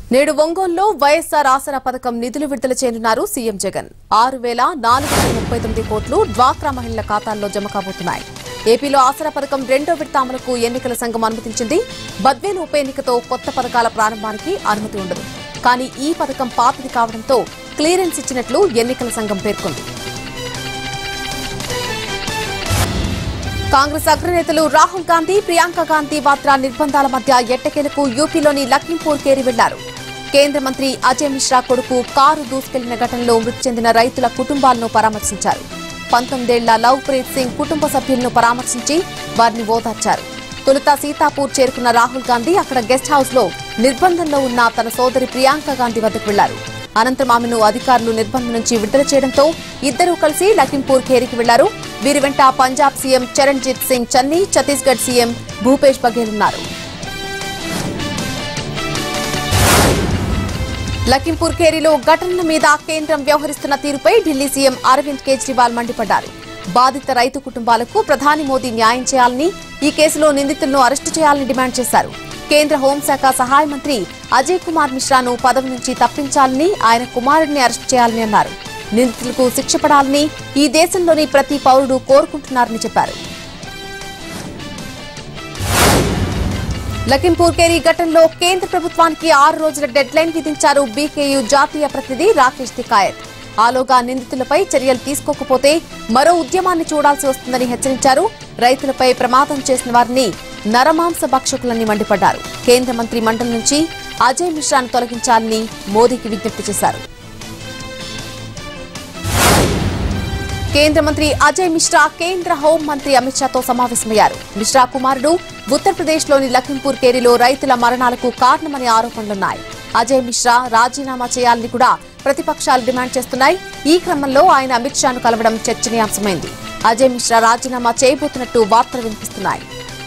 నేడు ఒంగోలులో వైఎస్సార్ ఆసరా పథకం నిధులు విడుదల చేయనున్నారు సీఎం జగన్ ఆరు వేల నాలుగు వందల ముప్పై తొమ్మిది కోట్లు డ్వాక్రా మహిళల ఖాతాల్లో జమ కాబోతున్నాయి ఏపీలో ఆసరా పథకం రెండో విడత అమలుకు ఎన్నికల సంఘం అనుమతించింది బద్వేలు ఉప ఎన్నికతో కొత్త పథకాల ప్రారంభానికి అనుమతి ఉండదు కానీ ఈ పథకం పాతది కావడంతో క్లియరెన్స్ ఇచ్చినట్లు ఎన్నికల సంఘం పేర్కొంది కాంగ్రెస్ అగ్రనేతలు రాహుల్ గాంధీ ప్రియాంక గాంధీ వాద్రా నిర్బంధాల మధ్య ఎట్టకేలకు యూపీలోని లఖింపూర్ కేరి వెళ్లారు కేంద్ర మంత్రి అజయ్ మిశ్రా కొడుకు కారు దూసుకెళ్లిన ఘటనలో మృతి చెందిన రైతుల కుటుంబాలను పరామర్శించారు పంతొమ్మిదేళ్ల లవ్ ప్రీత్ సింగ్ కుటుంబ సభ్యులను పరామర్శించి వారిని ఓదార్చారు తొలుత సీతాపూర్ చేరుకున్న రాహుల్ గాంధీ అక్కడ గెస్ట్ హౌస్ లో నిర్బంధంలో ఉన్న తన సోదరి ప్రియాంక గాంధీ వద్దకు వెళ్లారు అనంతరం ఆమెను అధికారులు నిర్బంధం నుంచి విడుదల చేయడంతో ఇద్దరూ కలిసి లఖింపూర్ ఖేరికి వెళ్లారు వీరి వెంట పంజాబ్ సీఎం చరణ్జిత్ సింగ్ చన్నీ ఛత్తీస్గఢ్ సీఎం భూపేష్ బఘేల్ ఉన్నారు లఖింపూర్ ఖేరిలో ఘటనల మీద కేంద్రం వ్యవహరిస్తున్న తీరుపై ఢిల్లీ సీఎం అరవింద్ కేజ్రీవాల్ మండిపడ్డారు బాధిత రైతు కుటుంబాలకు ప్రధాని మోదీ న్యాయం చేయాలని ఈ కేసులో నిందితులను అరెస్టు చేయాలని డిమాండ్ చేశారు కేంద్ర హోంశాఖ సహాయ మంత్రి అజయ్ కుమార్ మిశ్రాను పదవి నుంచి తప్పించాలని ఆయన కుమారుడిని అరెస్టు చేయాలని అన్నారు నిందితులకు శిక్ష పడాలని ఈ దేశంలోని ప్రతి పౌరుడు కోరుకుంటున్నారని చెప్పారు లఖింపూర్ కేరీ ఘటనలో కేంద్ర ప్రభుత్వానికి ఆరు రోజుల డెడ్ లైన్ విధించారు బీకేయూ జాతీయ ప్రతినిధి రాకేష్ తికాయత్ ఆలోగా నిందితులపై చర్యలు తీసుకోకపోతే మరో ఉద్యమాన్ని చూడాల్సి వస్తుందని హెచ్చరించారు రైతులపై ప్రమాదం చేసిన వారిని నరమాంస భక్షకులని మండిపడ్డారు కేంద్ర మంత్రి మండలి నుంచి అజయ్ మిశ్రాను తొలగించాలని మోదీకి విజ్ఞప్తి చేశారు కేంద్ర మంత్రి అజయ్ మిశ్రా కేంద్ర హోం మంత్రి అమిత్ షాతో సమావేశమయ్యారు మిశ్రా కుమారుడు ఉత్తరప్రదేశ్లోని లఖింపూర్ కేరీలో రైతుల మరణాలకు కారణమనే ఆరోపణలున్నాయి అజయ్ మిశ్రా రాజీనామా చేయాలని కూడా ప్రతిపక్షాలు డిమాండ్ చేస్తున్నాయి ఈ క్రమంలో ఆయన అమిత్ షాను కలవడం చర్చనీయాంశమైంది అజయ్ మిశ్రా రాజీనామా చేయబోతున్నట్టు వార్తలు వినిపిస్తున్నాయి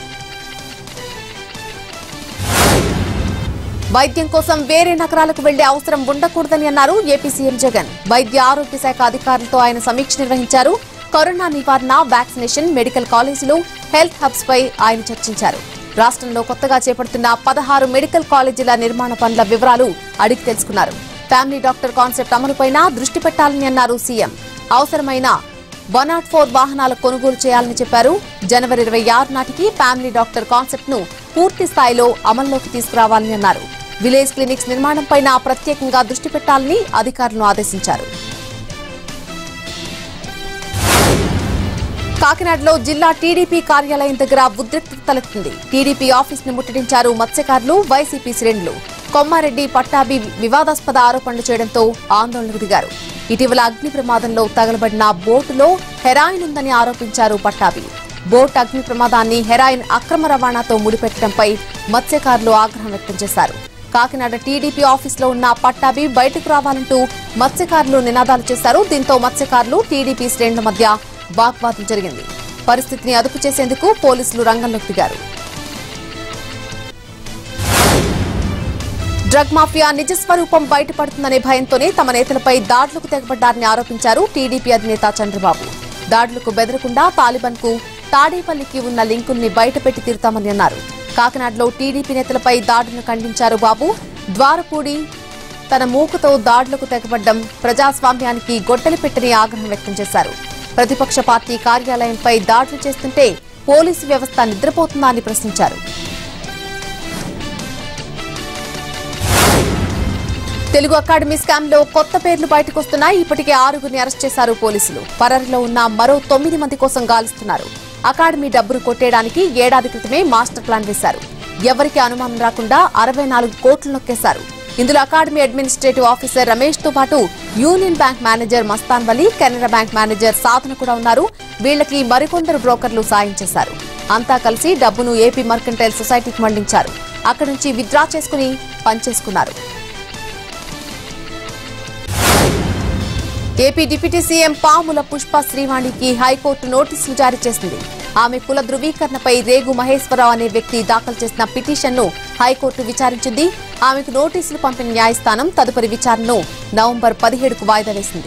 వైద్యం కోసం వేరే నగరాలకు వెళ్లే అవసరం ఉండకూడదని అన్నారు ఏపీ సీఎం జగన్ వైద్య ఆరోగ్య శాఖ అధికారులతో ఆయన సమీక్ష నిర్వహించారు కరోనా నివారణ వ్యాక్సినేషన్ మెడికల్ కాలేజీలు హెల్త్ హబ్స్ పై ఆయన చర్చించారు రాష్ట్రంలో కొత్తగా చేపడుతున్న పదహారు మెడికల్ కాలేజీల నిర్మాణ పనుల వివరాలు అడిగి తెలుసుకున్నారు ఫ్యామిలీ డాక్టర్ కాన్సెప్ట్ అమలుపైన దృష్టి పెట్టాలని అన్నారు సీఎం అవసరమైన వన్ నాట్ ఫోర్ వాహనాల కొనుగోలు చేయాలని చెప్పారు జనవరి ఇరవై ఆరు నాటికి ఫ్యామిలీ డాక్టర్ కాన్సెప్ట్ ను పూర్తి స్థాయిలో అమల్లోకి తీసుకురావాలని అన్నారు విలేజ్ క్లినిక్స్ నిర్మాణంపైన ప్రత్యేకంగా దృష్టి పెట్టాలని అధికారులను ఆదేశించారు కాకినాడలో జిల్లా టీడీపీ కార్యాలయం దగ్గర ఉద్రిక్తత తలెత్తింది టీడీపీ ఆఫీస్ ను ముట్టడించారు మత్స్యకారులు వైసీపీ శ్రేణులు కొమ్మారెడ్డి పట్టాభి వివాదాస్పద ఆరోపణలు చేయడంతో ఆందోళనకు దిగారు ఇటీవల అగ్ని ప్రమాదంలో తగలబడిన బోటులో హెరాయిన్ ఉందని ఆరోపించారు పట్టాభి బోట్ అగ్ని ప్రమాదాన్ని హెరాయిన్ అక్రమ రవాణాతో ముడిపెట్టడంపై మత్స్యకారులు ఆగ్రహం వ్యక్తం చేశారు కాకినాడ టీడీపీ ఆఫీసులో ఉన్న పట్టాభి బయటకు రావాలంటూ మత్స్యకారులు నినాదాలు చేశారు దీంతో మత్స్యకారులు టీడీపీ శ్రేణుల మధ్య వాగ్వాదం జరిగింది పరిస్థితిని అదుపు చేసేందుకు పోలీసులు రంగంలోకి దిగారు డ్రగ్ మాఫియా నిజ స్వరూపం బయటపడుతుందనే భయంతోనే తమ నేతలపై దాడులకు తెగబడ్డారని ఆరోపించారు టీడీపీ అధినేత చంద్రబాబు దాడులకు బెదరకుండా తాలిబాన్ కు తాడేపల్లికి ఉన్న లింకుల్ని బయటపెట్టి తీరుతామని అన్నారు కాకినాడలో టీడీపీ నేతలపై దాడులను ఖండించారు బాబు ద్వారపూడి తన మూకుతో దాడులకు తెగబడ్డం ప్రజాస్వామ్యానికి గొడ్డలి పెట్టని ఆగ్రహం వ్యక్తం చేశారు ప్రతిపక్ష పార్టీ కార్యాలయంపై దాడులు చేస్తుంటే పోలీసు వ్యవస్థ నిద్రపోతుందా అని ప్రశ్నించారు తెలుగు అకాడమీ స్కామ్ లో కొత్త పేర్లు బయటకొస్తున్నాయి ఇప్పటికే ఆరుగురిని అరెస్ట్ చేశారు పోలీసులు పరారీలో ఉన్న మరో తొమ్మిది మంది కోసం గాలిస్తున్నారు అకాడమీ డబ్బును కొట్టేయడానికి ఏడాది క్రితమే మాస్టర్ ప్లాన్ వేశారు ఎవరికి అనుమానం రాకుండా అరవై నాలుగు కోట్లు నొక్కేశారు ఇందులో అకాడమీ అడ్మినిస్ట్రేటివ్ ఆఫీసర్ రమేష్ తో పాటు Union Bank manager Mastan Vali Canara bank manager Sadhana కూడా ఉన్నారు వీళ్లకి మరికొందరు బ్రోకర్లు సాయం చేశారు అంతా కలిసి డబ్బును ఏపీ మర్కంటైల్ సొసైటీకి మళ్లించారు అక్కడి నుంచి విత్డ్రా చేసుకుని పనిచేసుకున్నారు AP deputy CM Pamula Pushpa శ్రీవాణికి హైకోర్టు నోటీసులు జారీ చేసింది ఆమె కుల ధృవీకరణపై రేగు మహేశ్వరరావు అనే వ్యక్తి దాఖలు చేసిన పిటిషన్ను హైకోర్టు విచారించింది ఆమెకు నోటీసులు పంపిన న్యాయస్థానం తదుపరి విచారణను నవంబర్ పదిహేడుకు వాయిదా వేసింది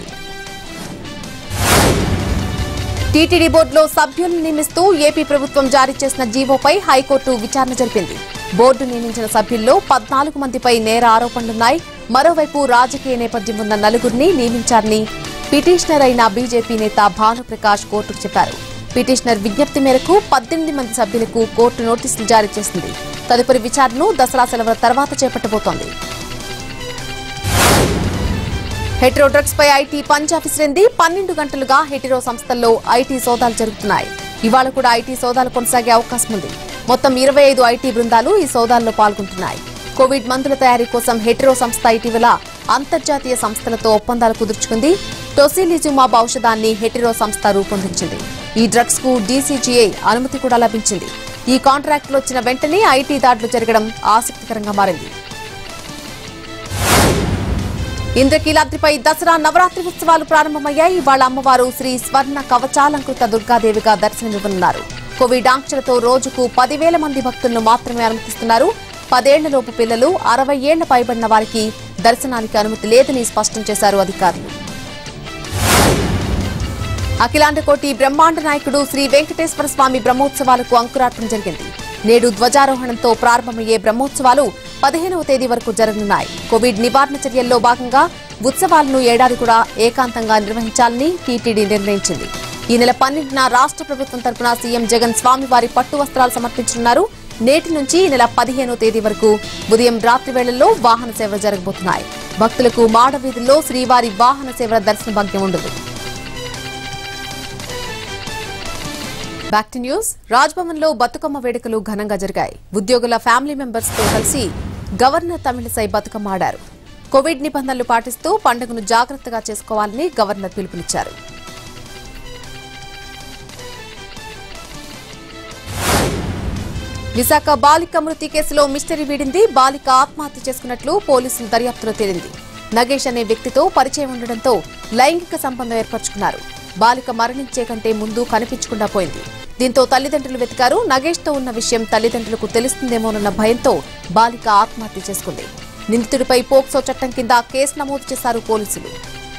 టీటీడీ బోర్డులో సభ్యులను నియమిస్తూ ఏపీ ప్రభుత్వం జారీ చేసిన జీవోపై హైకోర్టు విచారణ జరిపింది బోర్డు నియమించిన సభ్యుల్లో పద్నాలుగు మందిపై నేర ఆరోపణలున్నాయి మరోవైపు రాజకీయ నేపథ్యం ఉన్న నలుగురిని నియమించారని పిటిషనర్ అయిన బీజేపీ నేత భానుప్రకాష్ కోర్టుకు చెప్పారు పిటిషనర్ విజ్ఞప్తి మేరకు పద్దెనిమిది మంది సభ్యులకు కోర్టు నోటీసులు జారీ చేసింది తదుపరి విచారణను దసరా సెలవుల తర్వాత చేపట్టబోతోంది హెటిరో డ్రగ్స్ పై ఐటీ పంజా విసిరింది పన్నెండు గంటలుగా హెటిరో సంస్థల్లో ఐటీ సోదాలు జరుగుతున్నాయి ఇవాళ కూడా ఐటీ సోదాలు కొనసాగే అవకాశం ఉంది మొత్తం ఇరవై ఐదు ఐటీ బృందాలు ఈ సోదాల్లో పాల్గొంటున్నాయి కోవిడ్ మందుల తయారీ కోసం హెటిరో సంస్థ ఇటీవల అంతర్జాతీయ సంస్థలతో ఒప్పందాలు కుదుర్చుకుంది టొసిలిజుమాబ్ ఔషధాన్ని హెటిరో సంస్థ రూపొందించింది ఈ డ్రగ్స్ కు డీసీజీఐ అనుమతి కూడా లభించింది ఈ కాంట్రాక్టులు వచ్చిన వెంటనే ఐటీ దాడులు జరగడం ఆసక్తికరంగా మారింది ఇంద్రకీలాద్రిపై దసరా నవరాత్రి ఉత్సవాలు ప్రారంభమయ్యాయి వాళ్ళ అమ్మవారు శ్రీ స్వర్ణ కవచాలంకృత దుర్గాదేవిగా దర్శనమివ్వనున్నారు కోవిడ్ ఆంక్షలతో రోజుకు పదివేల మంది భక్తులను మాత్రమే అనుమతిస్తున్నారు పదేళ్లలోపు పిల్లలు అరవై ఏళ్ల పైబడిన వారికి దర్శనానికి అనుమతి లేదని స్పష్టం చేశారు అధికారులు అఖిలాండకోటి బ్రహ్మాండ నాయకుడు శ్రీ వెంకటేశ్వర స్వామి బ్రహ్మోత్సవాలకు అంకురార్పణ జరిగింది నేడు ధ్వజారోహణంతో ప్రారంభమయ్యే బ్రహ్మోత్సవాలు పదిహేనవ తేదీ వరకు జరగనున్నాయి కోవిడ్ నివారణ చర్యల్లో భాగంగా ఉత్సవాలను ఏడాది కూడా ఏకాంతంగా నిర్వహించాలని టీటీడీ నిర్ణయించింది ఈ నెల పన్నెండున రాష్ట్ర ప్రభుత్వం తరపున సీఎం జగన్ స్వామివారి పట్టు వస్త్రాలు సమర్పించనున్నారు నేటి నుంచి ఈ నెల పదిహేనో తేదీ వరకు ఉదయం రాత్రి వేళల్లో వాహన సేవలు జరగబోతున్నాయి భక్తులకు మాడ వీధుల్లో శ్రీవారి వాహన సేవల దర్శన భాగ్యం ఉండదు బ్యాక్ టు న్యూస్ రాజ్భవన్ లో బతుకమ్మ వేడుకలు ఘనంగా జరిగాయి ఉద్యోగుల ఫ్యామిలీ మెంబర్స్ తో కలిసి గవర్నర్ తమిళిసై బతుకమ్మ ఆడారు కోవిడ్ నిబంధనలు పాటిస్తూ పండుగను జాగ్రత్తగా చేసుకోవాలని గవర్నర్ పిలుపునిచ్చారు విశాఖ బాలిక మృతి కేసులో మిస్టరీ వీడింది బాలిక ఆత్మహత్య చేసుకున్నట్లు పోలీసులు దర్యాప్తులో తేలింది నగేష్ అనే వ్యక్తితో పరిచయం ఉండడంతో లైంగిక సంబంధం ఏర్పరచుకున్నారు బాలిక మరణించే కంటే ముందు కనిపించకుండా పోయింది దీంతో తల్లిదండ్రులు వెతికారు నగేష్ తో ఉన్న విషయం తల్లిదండ్రులకు తెలుస్తుందేమోనన్న భయంతో బాలిక ఆత్మహత్య చేసుకుంది నిందితుడిపై పోక్సో చట్టం కింద కేసు నమోదు చేశారు పోలీసులు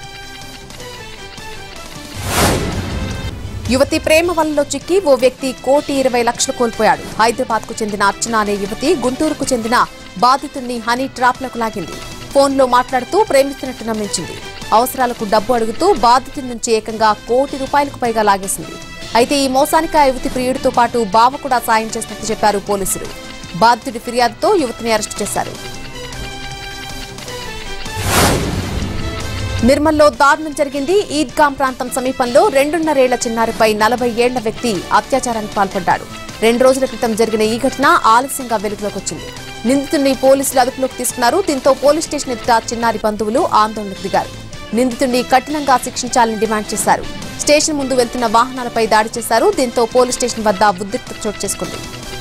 యువతి ప్రేమ వలలో చిక్కి ఓ వ్యక్తి కోటి ఇరవై లక్షలు కోల్పోయాడు హైదరాబాద్ కు చెందిన అర్చన అనే యువతి గుంటూరుకు చెందిన బాధితుడిని హనీ ట్రాప్లకు లాగింది ఫోన్లో మాట్లాడుతూ ప్రేమిస్తున్నట్టు నమ్మించింది అవసరాలకు డబ్బు అడుగుతూ బాధితుడి నుంచి ఏకంగా కోటి రూపాయలకు పైగా లాగేసింది అయితే ఈ మోసానికి ఆ యువతి ప్రియుడితో పాటు బావ కూడా సాయం చేసినట్టు చెప్పారు పోలీసులు బాధితుడి ఫిర్యాదుతో యువతిని అరెస్టు చేశారు నిర్మల్లో దారుణం జరిగింది ఈద్గాం ప్రాంతం సమీపంలో రెండున్నరేళ్ల చిన్నారిపై నలభై ఏళ్ల వ్యక్తి అత్యాచారానికి పాల్పడ్డాడు రెండు రోజుల క్రితం జరిగిన ఈ ఘటన ఆలస్యంగా వెలుగులోకి వచ్చింది నిందితుడిని పోలీసులు అదుపులోకి తీసుకున్నారు దీంతో పోలీస్ స్టేషన్ ఎదుట చిన్నారి బంధువులు ఆందోళనకు దిగారు నిందితుడిని కఠినంగా శిక్షించాలని డిమాండ్ చేశారు స్టేషన్ ముందు వెళ్తున్న వాహనాలపై దాడి చేశారు దీంతో పోలీస్ స్టేషన్ వద్ద ఉద్రిక్తత చోటు చేసుకుంది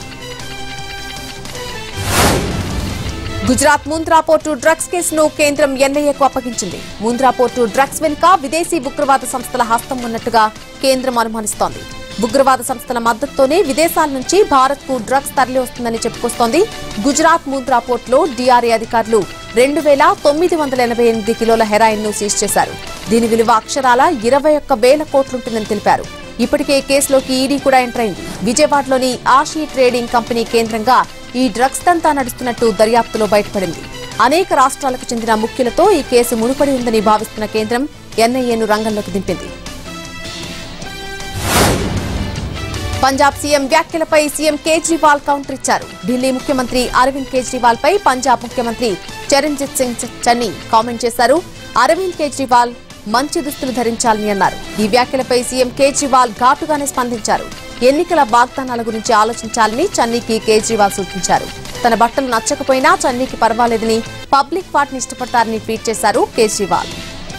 గుజరాత్ ముంద్రా పోర్టు డ్రగ్స్ కేసును కేంద్రం ఎన్ఐఏకు అప్పగించింది ముంద్రా పోర్టు డ్రగ్స్ వెనుక విదేశీ ఉగ్రవాద సంస్థల హస్తం ఉన్నట్టుగా కేంద్రం అనుమానిస్తోంది ఉగ్రవాద సంస్థల మద్దతుతోనే విదేశాల నుంచి భారత్ కు డ్రగ్స్ తరలి వస్తుందని చెప్పుకొస్తోంది గుజరాత్ ముంద్రా పోర్టులో డీఆర్ఏ అధికారులు రెండు వేల తొమ్మిది వందల ఎనభై ఎనిమిది కిలోల హెరాయిన్ ను సీజ్ చేశారు దీని విలువ అక్షరాల ఇరవై ఒక్క వేల కోట్లుంటుందని తెలిపారు ఇప్పటికే కేసులోకి ఈడీ కూడా ఎంటర్ అయింది విజయవాడలోని ఆషీ ట్రేడింగ్ కంపెనీ కేంద్రంగా ఈ డ్రగ్స్ తంతా నడుస్తున్నట్టు దర్యాప్తులో బయటపడింది అనేక రాష్ట్రాలకు చెందిన ముఖ్యులతో ఈ కేసు ముడిపడి ఉందని భావిస్తున్న కేంద్రం ఎన్ఐఏను రంగంలోకి దింపింది పంజాబ్ సీఎం వ్యాఖ్యలపై సీఎం కేజ్రీవాల్ కౌంటర్ ఇచ్చారు ఢిల్లీ ముఖ్యమంత్రి అరవింద్ కేజ్రీవాల్ పై పంజాబ్ ముఖ్యమంత్రి చరణ్జిత్ సింగ్ చన్నీ కామెంట్ చేశారు అరవింద్ కేజ్రీవాల్ మంచి దుస్తులు ధరించాలని అన్నారు ఈ వ్యాఖ్యలపై సీఎం కేజ్రీవాల్ ఘాటుగానే స్పందించారు ఎన్నికల వాగ్దానాల గురించి ఆలోచించాలని చన్నీకి కేజ్రీవాల్ సూచించారు తన బట్టలు నచ్చకపోయినా చన్నీకి పర్వాలేదని పబ్లిక్ వాటిని ఇష్టపడతారని ట్వీట్ చేశారు కేజ్రీవాల్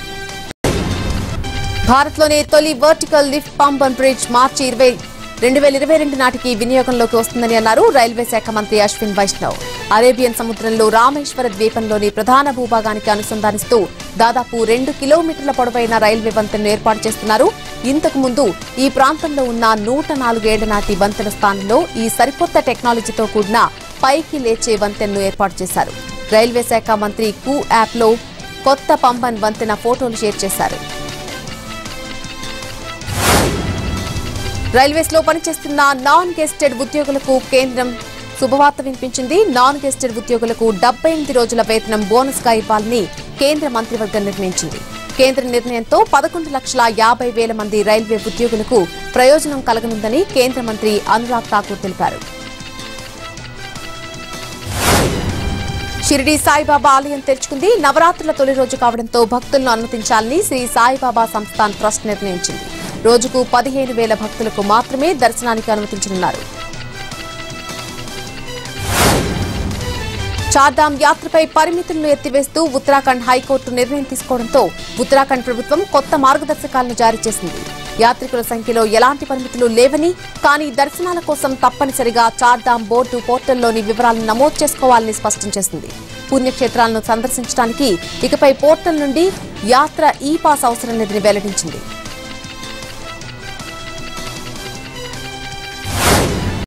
భారత్లోనే తొలి vertical lift pump and bridge మార్చి ఇరవై రెండు వేల ఇరవై రెండు నాటికి వినియోగంలోకి వస్తుందని అన్నారు రైల్వే శాఖ మంత్రి అశ్విన్ వైష్ణవ్ అరేబియన్ సముద్రంలో రామేశ్వర ద్వీపంలోని ప్రధాన భూభాగానికి అనుసంధానిస్తూ దాదాపు రెండు కిలోమీటర్ల పొడవైన రైల్వే వంతెనను ఏర్పాటు చేస్తున్నారు ఇంతకు ముందు ఈ ప్రాంతంలో ఉన్న నూట నాలుగేళ్ల నాటి వంతెన స్థానంలో ఈ సరికొత్త టెక్నాలజీతో కూడిన పైకి లేచే వంతెనను ఏర్పాటు చేశారు రైల్వే శాఖ మంత్రి కూ యాప్లో కొత్త పంబన్ వంతెన ఫోటోలు షేర్ చేశారు రైల్వేస్ లో పనిచేస్తున్న నాన్ గెస్టెడ్ ఉద్యోగులకు కేంద్రం శుభవార్త వినిపించింది నాన్ గెస్టెడ్ ఉద్యోగులకు డెబ్బై ఎనిమిది రోజుల వేతనం బోనస్ గా ఇవ్వాలని కేంద్ర మంత్రివర్గం నిర్ణయించింది కేంద్ర నిర్ణయంతో పదకొండు లక్షల యాభై వేల మంది రైల్వే ఉద్యోగులకు ప్రయోజనం కలగనుందని కేంద్ర మంత్రి అనురాగ్ ఠాకూర్ తెలిపారు షిరిడి సాయిబాబా ఆలయం తెరుచుకుంది నవరాత్రుల తొలి రోజు కావడంతో భక్తులను అనుమతించాలని శ్రీ సాయిబాబా సంస్థాన్ ట్రస్ట్ నిర్ణయించింది రోజుకు పదిహేను వేల భక్తులకు మాత్రమే దర్శనానికి అనుమతించనున్నారు చార్ధామ్ యాత్రపై పరిమితులను ఎత్తివేస్తూ ఉత్తరాఖండ్ హైకోర్టు నిర్ణయం తీసుకోవడంతో ఉత్తరాఖండ్ ప్రభుత్వం కొత్త మార్గదర్శకాలను జారీ చేసింది యాత్రికుల సంఖ్యలో ఎలాంటి పరిమితులు లేవని కానీ దర్శనాల కోసం తప్పనిసరిగా చార్ధామ్ బోర్డు పోర్టల్లోని వివరాలను నమోదు చేసుకోవాలని స్పష్టం చేసింది పుణ్యక్షేత్రాలను సందర్శించడానికి ఇకపై పోర్టల్ నుండి యాత్ర ఈ పాస్ అవసరం లేదని వెల్లడించింది